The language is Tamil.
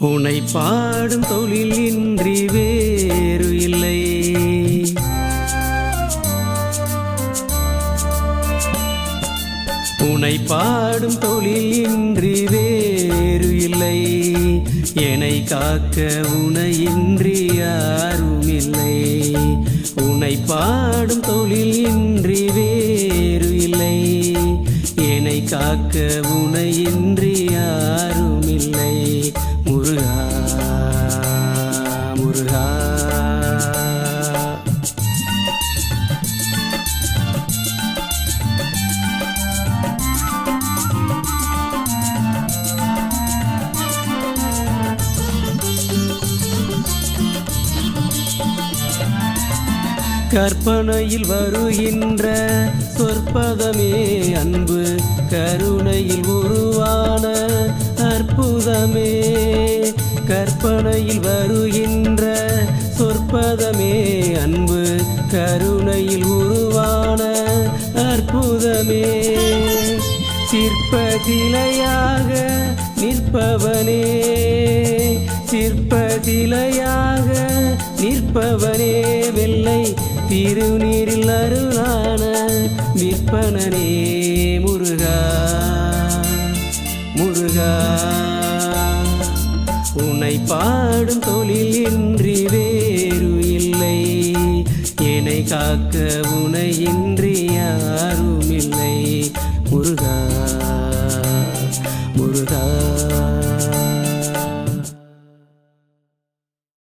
உனை பாடும் தொழில் இன்றி வேறு இல்லை உனை பாடும் தொழில் இன்றி வேறு இல்லை என்னை காக்க உனையின்றி யாரும் இல்லை உனை பாடும் தொழில் இன்றி வேறு இல்லை என்னை காக்க உனையின்றி யாரும் இல்லை முருகா முருகா கற்பனையில் வருகின்ற சொற்பதமே அன்பு கருணையில் உருவான அற்புதமே கற்பனையில் வருகின்ற சொற்பதமே அன்பு கருணையில் உருவான அற்புதமே சிற்பதிலையாக நிற்பவனே சிற்பதிலையாக நிற்பவனே வெள்ளை திருநீரில் அருளான விற்பனனே முருகா முருகா உன்னை பாடும் தொழில் இன்றி வேறு இல்லை என்னை காக்க உனை இன்றி யாரும் இல்லை முருகா முருகா